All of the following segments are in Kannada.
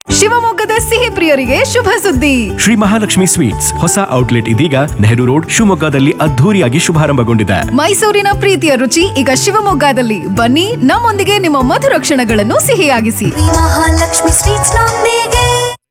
ಶಿವಮೊಗ್ಗದ ಸಿಹಿ ಪ್ರಿಯರಿಗೆ ಶುಭ ಸುದ್ದಿ ಶ್ರೀ ಮಹಾಲಕ್ಷ್ಮಿ ಸ್ವೀಟ್ಸ್ ಹೊಸ ಔಟ್ಲೆಟ್ ಇದೀಗ ನೆಹರು ರೋಡ್ ಶಿವಮೊಗ್ಗದಲ್ಲಿ ಅದ್ಧೂರಿಯಾಗಿ ಶುಭಾರಂಭಗೊಂಡಿದೆ ಮೈಸೂರಿನ ಪ್ರೀತಿಯ ರುಚಿ ಈಗ ಶಿವಮೊಗ್ಗದಲ್ಲಿ ಬನ್ನಿ ನಮ್ಮೊಂದಿಗೆ ನಿಮ್ಮ ಮಧುರ ಕ್ಷಣಗಳನ್ನು ಸಿಹಿಯಾಗಿಸಿ ಮಹಾಲಕ್ಷ್ಮಿ ಸ್ವೀಟ್ಸ್ ನೊಂದಿಗೆ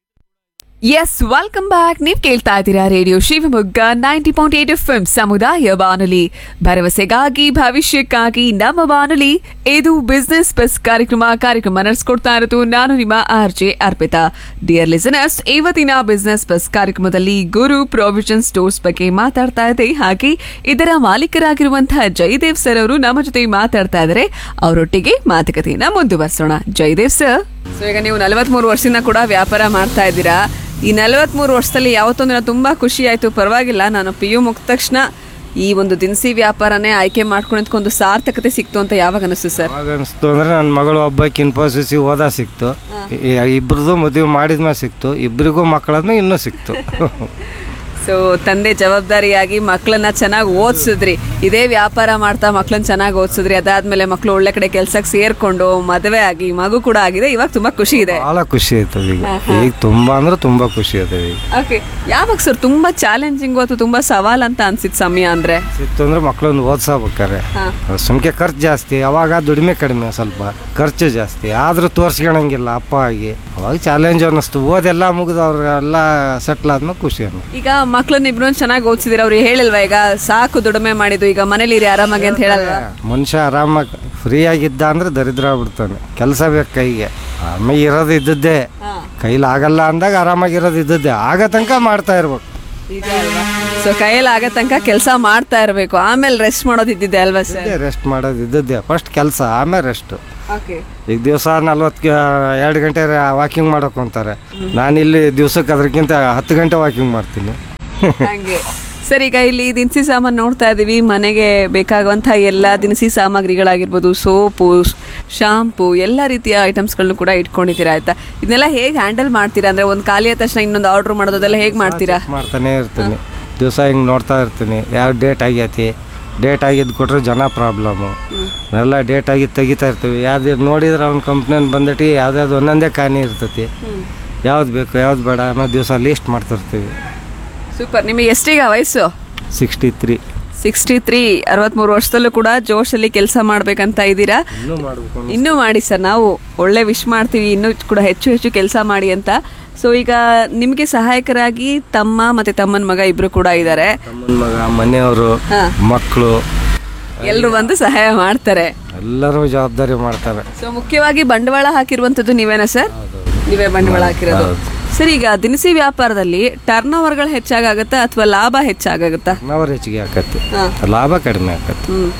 ಎಸ್ ವೆಲ್ಕಮ್ ಬ್ಯಾಕ್ ನೀವು ಕೇಳ್ತಾ ಇದ್ದೀರಾ radio Shivamogga ninety point eight F M ಸಮುದಾಯ ಬಾನುಲಿ ಭರವಸೆಗಾಗಿ ಭವಿಷ್ಯಕ್ಕಾಗಿ ನಮ್ಮ ಬಾನುಲಿ ಇದು ಬಿಸ್ನೆಸ್ ಬಸ್ ಕಾರ್ಯಕ್ರಮ ಕಾರ್ಯಕ್ರಮ ನಡೆಸ್ಕೊಡ್ತಾ ಇರೋದು ನಾನು ನಿಮ್ಮ R J Arpita dear listeners ಇವತ್ತಿನ ಬಿಸ್ನೆಸ್ ಬಸ್ ಕಾರ್ಯಕ್ರಮದಲ್ಲಿ ಗುರು ಪ್ರಾವಿಷನ್ ಸ್ಟೋರ್ಸ್ ಬಗ್ಗೆ ಮಾತಾಡ್ತಾ ಇದೆ ಹಾಗೆ ಇದರ ಮಾಲೀಕರಾಗಿರುವಂತಹ ಜಯದೇವ್ ಸರ್ ಅವರು ನಮ್ಮ ಜೊತೆ ಮಾತಾಡ್ತಾ ಇದ್ದಾರೆ ಅವರೊಟ್ಟಿಗೆ ಮಾತುಕತೆಯನ್ನ ಮುಂದುವರಿಸೋಣ ಜಯದೇವ್ ಸರ್ ಸೊ ಈಗ ನೀವು ನಲವತ್ಮೂರು ವರ್ಷದಿಂದ ಕೂಡ ವ್ಯಾಪಾರ ಮಾಡ್ತಾ ಇದ್ದೀರಾ ಈ ನಲವತ್ಮೂರು ವರ್ಷದಲ್ಲಿ ಯಾವತ್ತೊಂದು ದಿನ ತುಂಬಾ ಖುಷಿ ಆಯ್ತು ಪರವಾಗಿಲ್ಲ ನಾನು ಪಿ ಯು ಮುಗಿದ ತಕ್ಷಣ ಈ ಒಂದು ದಿನಸಿ ವ್ಯಾಪಾರನೇ ಆಯ್ಕೆ ಮಾಡ್ಕೊಂಡು ಸಾರ್ಥಕತೆ ಸಿಕ್ತು ಅಂತ ಯಾವಾಗ ಅನಿಸ್ತು ಸರ್ ಅವಾಗ ಅನಿಸ್ತು ಅಂದ್ರೆ ನನ್ನ ಮಗಳು ಒಬ್ಬಕ್ಕೆ ಇನ್ಫೋಸಿಸ್ ಓದಾ ಸಿಕ್ತು ಇಬ್ಬರದು ಮದುವೆ ಮಾಡಿದ್ಮೇಲೆ ಸಿಕ್ತು ಇಬ್ಬರಿಗೂ ಮಕ್ಕಳಾದ್ಮೇಲೆ ಇನ್ನೂ ಸಿಕ್ತು ಸೊ ತಂದೆ ಜವಾಬ್ದಾರಿಯಾಗಿ ಮಕ್ಕಳನ್ನ ಚೆನ್ನಾಗಿ ಓದಿಸಿದ್ರಿ ಇದೇ ವ್ಯಾಪಾರ ಮಾಡ್ತಾ ಮಕ್ಕಳನ್ನ ಚೆನ್ನಾಗಿ ಓದಿಸಿದ್ರಿ ಅದಾದ್ಮೇಲೆ ಮಕ್ಕಳು ಒಳ್ಳೆ ಕಡೆ ಕೆಲ್ಸಕ್ಕೆ ಸೇರ್ಕೊಂಡು ಮದುವೆ ಆಗಿ ಮಗು ಕೂಡ ಆಗಿದೆ ಇವಾಗ ತುಂಬಾ ಖುಷಿ ಇದೆ ಭಾಳ ಖುಷಿ ಆಯ್ತದ ಈಗ ಈಗ ತುಂಬಾ ಅಂದ್ರೆ ತುಂಬಾ ಖುಷಿ ಅದ ಈಗ ಓಕೆ ಯಾವಾಗ ಸರ್ ತುಂಬಾ ಚಾಲೆಂಜಿಂಗ್ ಅಥವಾ ತುಂಬಾ ಸವಾಲ್ ಅಂತ ಅನ್ಸಿದ್ ಸಮಯ ಅಂದ್ರೆ ಸಿಕ್ತು ಅಂದ್ರೆ ಮಕ್ಕಳನ್ನ ಓದ್ಸಬೇಕಾರೆ ಸುಮ್ಕೆ ಖರ್ಚು ಜಾಸ್ತಿ ಅವಾಗ ದುಡಿಮೆ ಕಡಿಮೆ ಸ್ವಲ್ಪ ಖರ್ಚು ಜಾಸ್ತಿ ಆದ್ರೂ ತೋರ್ಸ್ಕೊಳಂಗಿಲ್ಲ ಅಪ್ಪ ಆಗಿ ಅವಾಗ ಚಾಲೆಂಜ್ ಅನ್ನಿಸ್ತು ಓದೆಲ್ಲ ಮುಗಿದು ಅವ್ರಿಗೆಲ್ಲ ಸೆಟ್ಲ್ ಆದ್ಮೇಲೆ ಖುಷಿ ಅನ್ನಿಸ್ತು ಈಗ ಮಕ್ಕಳನ್ನ ಇಬ್ರು ಚೆನ್ನಾಗಿ ಓದಿಸಿದಿರ ಅವ್ರು ಹೇಳಿಲ್ವಾ ಈಗ ಸಾಕು ದುಡಿಮೆ ಮಾಡಿದ್ದು ಈಗ ಮನೇಲಿ ಇರಿ ಆರಾಮಾಗಿ ಅಂತ ಹೇಳಲ್ವಾ ಮನುಷ್ಯ ಆರಾಮಾಗಿ ಫ್ರೀ ಆಗಿದ್ದ ಅಂದ್ರೆ ದರಿದ್ರ ಆಗ್ಬಿಡ್ತಾನೆ ಕೆಲಸ ಬೇಕು ಕೈಗೆ ಆಮೇಲೆ ಇರೋದು ಇದ್ದದ್ದೇ ಕೈಲಿ ಆಗಲ್ಲ ಅಂದಾಗ ಆರಾಮಾಗಿರೋದು ಇದ್ದದ್ದೇ ಆಗ ತನಕ ಮಾಡ್ತಾ ಇರ್ಬೇಕು ಸೊ ಕೈಯಲ್ಲಿ ಆಗೋ ತನಕ ಕೆಲಸ ಮಾಡ್ತಾ ಇರಬೇಕು ಆಮೇಲೆ ರೆಸ್ಟ್ ಮಾಡೋದು ಇದ್ದಿದ್ದೆ ಅಲ್ವಾ ಸರ್ ರೆಸ್ಟ್ ಮಾಡೋದು ಇದ್ದದ್ದೇ ಫಸ್ಟ್ ಕೆಲಸ ಆಮೇಲೆ ರೆಸ್ಟ್ ಓಕೆ ಈಗ ದಿವಸ ನಲ್ವತ್ತು ಎರಡು ಗಂಟೆ ವಾಕಿಂಗ್ ಮಾಡೋಕೆ ಅಂತಾರೆ ನಾನು ಇಲ್ಲಿ ದಿವ್ಸಕ್ಕೆ ಅದಕ್ಕಿಂತ ಹತ್ತು ಗಂಟೆ ವಾಕಿಂಗ್ ಮಾಡ್ತೀನಿ ಹಂಗೆ ಸರ್ ಈಗ ಇಲ್ಲಿ ದಿನಸಿ ಸಾಮಾನು ನೋಡ್ತಾ ಇದೀವಿ ಮನೆಗೆ ಬೇಕಾಗುವಂತಹ ಎಲ್ಲ ದಿನಸಿ ಸಾಮಗ್ರಿಗಳಾಗಿರ್ಬೋದು ಸೋಪು ಶಾಂಪು ಎಲ್ಲ ರೀತಿಯ ಐಟಮ್ಸ್ಗಳನ್ನು ಕೂಡ ಇಟ್ಕೊಂಡಿದ್ದೀರಾ ಆಯ್ತಾ ಇದನ್ನೆಲ್ಲ ಹೇಗೆ ಹ್ಯಾಂಡಲ್ ಮಾಡ್ತೀರಾ ಅಂದ್ರೆ ಒಂದು ಖಾಲಿ ಆದ ತಕ್ಷಣ ಇನ್ನೊಂದು ಆರ್ಡರ್ ಮಾಡೋದೆಲ್ಲ ಹೇಗೆ ಮಾಡ್ತೀರಾ ಮಾಡ್ತಾನೆ ಇರ್ತೀನಿ ದಿವಸ ಹಿಂಗೆ ನೋಡ್ತಾ ಇರ್ತೀನಿ ಯಾವ ಡೇಟ್ ಆಗೈತಿ ಡೇಟ್ ಆಗಿದ್ದು ಕೊಟ್ಟರೆ ಜನ ಪ್ರಾಬ್ಲಮ್ಮು ಎಲ್ಲ ಡೇಟ್ ಆಗಿದ್ದು ತೆಗಿತಾ ಇರ್ತೀವಿ ಯಾವ್ದು ನೋಡಿದ್ರೆ ಅವ್ನ ಕಂಪ್ನಿಯಲ್ಲಿ ಬಂದಿಟ್ಟು ಯಾವ್ದಾವ್ದು ಒಂದೊಂದೇ ಕಾನಿ ಇರ್ತೈತಿ ಯಾವ್ದು ಬೇಕು ಯಾವ್ದು ಬೇಡ ಅನ್ನೋ ದಿವಸ ಲೀಸ್ಟ್ ಮಾಡ್ತಿರ್ತೀವಿ ಸೂಪರ್ ನಿಮಗೆ ಎಷ್ಟೀಗ ವಯಸ್ಸು ಸಿಕ್ಸ್ಟಿ ತ್ರೀ ಸಿಕ್ಸ್ಟಿ ತ್ರೀ ಅರವತ್ಮೂರು ವರ್ಷದಲ್ಲೂ ಕೂಡ ಜೋಶಲ್ಲಿ ಕೆಲಸ ಮಾಡ್ಬೇಕಂತ ಇದ್ದೀರಾ ಇನ್ನೂ ಮಾಡಬೇಕು ಇನ್ನೂ ಮಾಡಿ ಸರ್ ನಾವು ಒಳ್ಳೆ ವಿಶ್ ಮಾಡ್ತೀವಿ ಇನ್ನೂ ಕೂಡ ಹೆಚ್ಚು ಹೆಚ್ಚು ಕೆಲಸ ಮಾಡಿ ಅಂತ ಸೊ ಈಗ ನಿಮಗೆ ಸಹಾಯಕರಾಗಿ ತಮ್ಮ ಮತ್ತೆ ತಮ್ಮನ ಮಗ ಇಬ್ರು ಕೂಡ ಇದ್ದಾರೆ ತಮ್ಮನ ಮಗ ಮನೆಯವರು ಹಾ. ಮಕ್ಕಳು ಎಲ್ಲರೂ ಬಂದು ಸಹಾಯ ಮಾಡ್ತಾರೆ ಎಲ್ಲರೂ ಜವಾಬ್ದಾರಿ ಮಾಡ್ತಾರೆ ಸೊ ಮುಖ್ಯವಾಗಿ ಬಂಡವಾಳ ಹಾಕಿರುವಂತದ್ದು ನೀವೇನಾ ಸರ್ ನೀವೇ ಬಂಡವಾಳ ಹಾಕಿರೋದು ಸರ್ ಈಗ ದಿನಸಿ ವ್ಯಾಪಾರದಲ್ಲಿ ಟರ್ನ್ ಓವರ್ಗಳು ಹೆಚ್ಚಾಗತ್ತಾ ಅಥವಾ ಲಾಭ ಹೆಚ್ಚಾಗತ್ತಾ ಟರ್ನವರ್ ಹೆಚ್ಚಿಗೆ ಆಕತಿ ಹಾ. ಲಾಭ ಕಡಿಮೆ ಆಕತಿ ಹ್ಮ್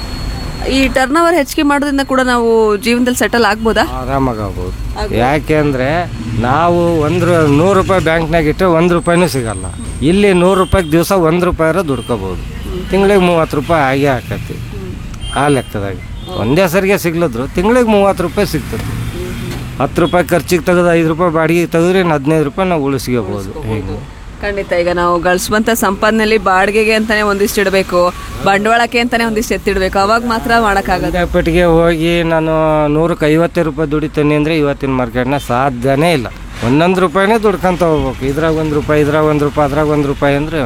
ಈ ಟರ್ನ್ ಓವರ್ ಹೆಚ್ಚಿಗೆ ಮಾಡೋದ್ರಿಂದ ಕೂಡ ನಾವು ಜೀವನದಲ್ಲಿ ಸೆಟಲ್ ಆಗ್ಬೋದಾ ಆರಾಮಾಗಿ ಆಗ್ಬೋದು ಯಾಕೆ ಅಂದರೆ ನಾವು ಒಂದು ನೂರು ರೂಪಾಯಿ ಬ್ಯಾಂಕ್ನಾಗ ಇಟ್ಟರೆ ಒಂದು ರೂಪಾಯಿನೂ ಸಿಗಲ್ಲ ಇಲ್ಲಿ ನೂರು ರೂಪಾಯಿಗೆ ದಿವಸ ಒಂದು ರೂಪಾಯಿ ದುಡ್ಕೋಬೋದು ತಿಂಗಳಿಗೆ ಮೂವತ್ತು ರೂಪಾಯಿ ಆಗೇ ಆಕತಿ ಆ ಲೆಕ್ಕದಾಗ ಒಂದೇ ಸರಿಗೆ ಸಿಗ್ಲದ್ರು ತಿಂಗಳಿಗೆ ಮೂವತ್ತು ರೂಪಾಯಿ ಸಿಗ್ತದೆ ಹತ್ತು ರೂಪಾಯಿ ಖರ್ಚಿಗೆ ತೆಗೆದು ಐದು ರೂಪಾಯಿ ಬಾಡಿಗೆ ತೆಗೆದ್ರೆ ಇನ್ನು ಹದಿನೈದು ರೂಪಾಯಿ ನಾವು ಉಳಿಸ್ಕೋಬೋದು ಹೀಗೆ ಖಂಡಿತ ಈಗ ನಾವು ಗಳಿಸುವಂತ ಸಂಪಾದನೆಯಲ್ಲಿ ಬಾಡಿಗೆಗೆ ಅಂತಾನೆ ಒಂದಿಷ್ಟು ಇಡಬೇಕು ಬಂಡವಾಳಕ್ಕೆ ಅಂತಾನೆ ಒಂದಿಷ್ಟು ಎತ್ತಿಡ್ಬೇಕು ಅವಾಗ ಮಾತ್ರ ಮಾಡಕ್ಕಾಗದು ಪೆಟ್ಟಿಗೆ ಹೋಗಿ ನಾನು ನೂರಕ್ಕೆ ಐವತ್ತು ರೂಪಾಯಿ ದುಡಿತೀನಿ ಅಂದರೆ ಇವತ್ತಿನ ಮಾರ್ಕೆಟ್ನ ಸಾಧ್ಯನೇ ಇಲ್ಲ ಒಂದೊಂದು ರೂಪಾಯಿನೇ ದುಡ್ಕೊಂತ ಹೋಗ್ಬೇಕು ಇದ್ರಾಗ ಒಂದು ರೂಪಾಯಿ ಇದ್ರಾಗ ಒಂದು ರೂಪಾಯಿ ಅದ್ರಾಗ ಒಂದು ರೂಪಾಯಿ ಅಂದರೆ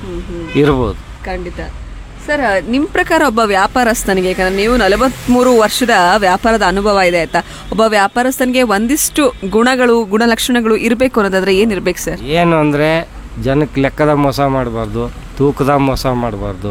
ಇರ್ಬೋದು ಖಂಡಿತ ಸರ್ ನಿಮ್ಮ ಪ್ರಕಾರ ಒಬ್ಬ ವ್ಯಾಪಾರಸ್ಥನಿಗೆ ಯಾಕಂದ್ರೆ ನೀವು ನಲವತ್ಮೂರು ವರ್ಷದ ವ್ಯಾಪಾರದ ಅನುಭವ ಇದೆ ಆಯ್ತಾ ಒಬ್ಬ ವ್ಯಾಪಾರಸ್ಥನಿಗೆ ಒಂದಿಷ್ಟು ಗುಣಗಳು ಗುಣಲಕ್ಷಣಗಳು ಇರಬೇಕು ಅನ್ನೋದಾದ್ರೆ ಏನಿರ್ಬೇಕು ಸರ್ ಏನು ಅಂದರೆ ಜನಕ್ಕೆ ಲೆಕ್ಕದ ಮೋಸ ಮಾಡಬಾರ್ದು ತೂಕದ ಮೋಸ ಮಾಡಬಾರ್ದು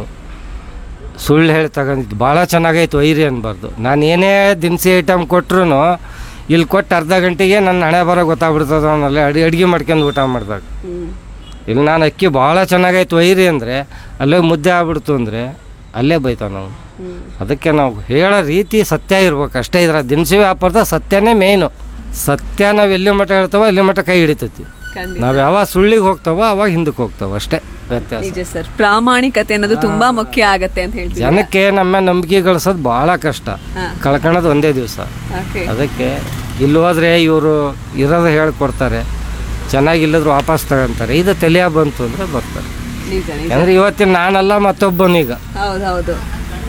ಸುಳ್ಳು ಹೇಳಿ ತಗೊಂಡಿದ್ದು ಭಾಳ ಚೆನ್ನಾಗೈತು ವೈರಿ ಅನ್ಬಾರ್ದು ನಾನು ಏನೇ ದಿನಸಿ ಐಟಮ್ ಕೊಟ್ರು ಇಲ್ಲಿ ಕೊಟ್ಟು ಅರ್ಧ ಗಂಟೆಗೆ ನನ್ನ ಹಣೆ ಬರೋ ಗೊತ್ತಾಗ್ಬಿಡ್ತದ ಅವನಲ್ಲಿ ಅಡಿ ಅಡುಗೆ ಮಾಡ್ಕೊಂಡು ಊಟ ಮಾಡಿದಾಗ ಇಲ್ಲಿ ನಾನು ಅಕ್ಕಿ ಭಾಳ ಚೆನ್ನಾಗೈತೆ ವೈರಿ ಅಂದರೆ ಅಲ್ಲೇ ಮುದ್ದೆ ಆಗ್ಬಿಡ್ತು ಅಂದರೆ ಅಲ್ಲೇ ಬೈತಾವ ನಾವು ಅದಕ್ಕೆ ನಾವು ಹೇಳೋ ರೀತಿ ಸತ್ಯ ಇರ್ಬೇಕು ಅಷ್ಟೇ ಇದ್ರ ದಿನಸಿ ವ್ಯಾಪಾರದ ಸತ್ಯನೇ ಮೇಯ್ನು ಸತ್ಯ ನಾವು ಎಲ್ಲಿ ಮಟ್ಟ ಹೇಳ್ತಾವ ಅಲ್ಲಿ ಮಟ್ಟ ಕೈ ಹಿಡಿತೈತಿ ನಾವು ಯಾವಾಗ ಸುಳ್ಳಿಗೆ ಹೋಗ್ತಾವ ಅವಾಗ ಹಿಂದಕ್ಕೆ ಹೋಗ್ತಾವ ಅಷ್ಟೇ ವ್ಯತ್ಯಾಸ ನಿಜ ಸರ್ ಪ್ರಾಮಾಣಿಕತೆ ಅನ್ನೋದು ತುಂಬಾ ಮುಖ್ಯ ಆಗತ್ತೆ ಅಂತ ಹೇಳ್ತೀವಿ ಜನಕ್ಕೆ ನಮ್ಮ ನಂಬಿಕೆ ಗಳಿಸೋದು ಭಾಳ ಕಷ್ಟ ಕಳ್ಕೊಳೋದು ಒಂದೇ ದಿವಸ ಓಕೆ ಅದಕ್ಕೆ ಇಲ್ಲಿ ಹೋದ್ರೆ ಇವರು ಇರೋದು ಹೇಳ್ಕೊಡ್ತಾರೆ ಚೆನ್ನಾಗಿಲ್ಲದ್ರು ವಾಪಸ್ ತಗೊಂತಾರೆ ಇದು ತಲೆಯ ಬಂತು ಅಂದರೆ ಬರ್ತಾರೆ ನಿಜ ನಿಜ ಅಂದ್ರೆ ಇವತ್ತಿನ ನಾನಲ್ಲ ಮತ್ತೊಬ್ಬನೀಗ ಹೌದು ಹೌದು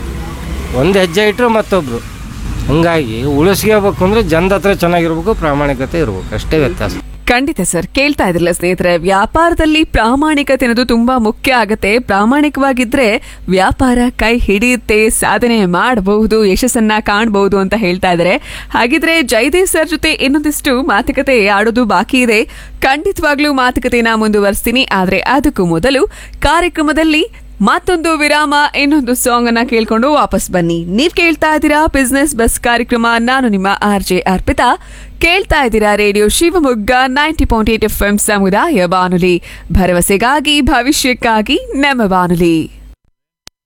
ಒಂದು ಹೆಜ್ಜೆ ಇಟ್ಟರು ಮತ್ತೊಬ್ರು ಹಂಗಾಗಿ ಉಳಿಸ್ಕೋಬೇಕು ಅಂದ್ರೆ ಜನದ ಹತ್ರ ಚೆನ್ನಾಗಿರ್ಬೇಕು ಪ್ರಾಮಾಣಿಕತೆ ಇರ್ಬೇಕು ಅಷ್ಟೇ ವ್ಯತ್ಯಾಸ ಖಂಡಿತ ಸರ್ ಕೇಳ್ತಾ ಇದ್ರಲ್ಲ ಸ್ನೇಹಿತರೆ ವ್ಯಾಪಾರದಲ್ಲಿ ಪ್ರಾಮಾಣಿಕತೆ ಅನ್ನೋದು ತುಂಬಾ ಮುಖ್ಯ ಆಗತ್ತೆ ಪ್ರಾಮಾಣಿಕವಾಗಿದ್ರೆ ವ್ಯಾಪಾರ ಕೈ ಹಿಡಿಯುತ್ತೆ ಸಾಧನೆ ಮಾಡಬಹುದು ಯಶಸ್ಸನ್ನ ಕಾಣಬಹುದು ಅಂತ ಹೇಳ್ತಾ ಇದ್ದಾರೆ ಹಾಗಿದ್ರೆ ಜಯದೇವ್ ಸರ್ ಜೊತೆ ಇನ್ನೊಂದಿಷ್ಟು ಮಾತುಕತೆ ಆಡೋದು ಬಾಕಿ ಇದೆ ಖಂಡಿತವಾಗ್ಲೂ ಮಾತುಕತೆನ ಮುಂದುವರಿಸ್ತೀನಿ ಆದ್ರೆ ಅದಕ್ಕೂ ಮೊದಲು ಕಾರ್ಯಕ್ರಮದಲ್ಲಿ ಮತ್ತೊಂದು ವಿರಾಮ ಇನ್ನೊಂದು ಸಾಂಗ್ ಅನ್ನ ಕೇಳ್ಕೊಂಡು ವಾಪಸ್ ಬನ್ನಿ ನೀವ್ ಕೇಳ್ತಾ ಇದ್ದೀರಾ ಬಿಸ್ನೆಸ್ ಬಸ್ ಕಾರ್ಯಕ್ರಮ ನಾನು ನಿಮ್ಮ ಆರ್ ಜೆ ಅರ್ಪಿತಾ ಕೇಳ್ತಾ ಇದ್ದೀರಾ radio Shivamogga ninety point eight F M ಸಮುದಾಯ ಬಾನುಲಿ ಭರವಸೆಗಾಗಿ ಭವಿಷ್ಯಕ್ಕಾಗಿ ನಮ್ಮ ಬಾನುಲಿ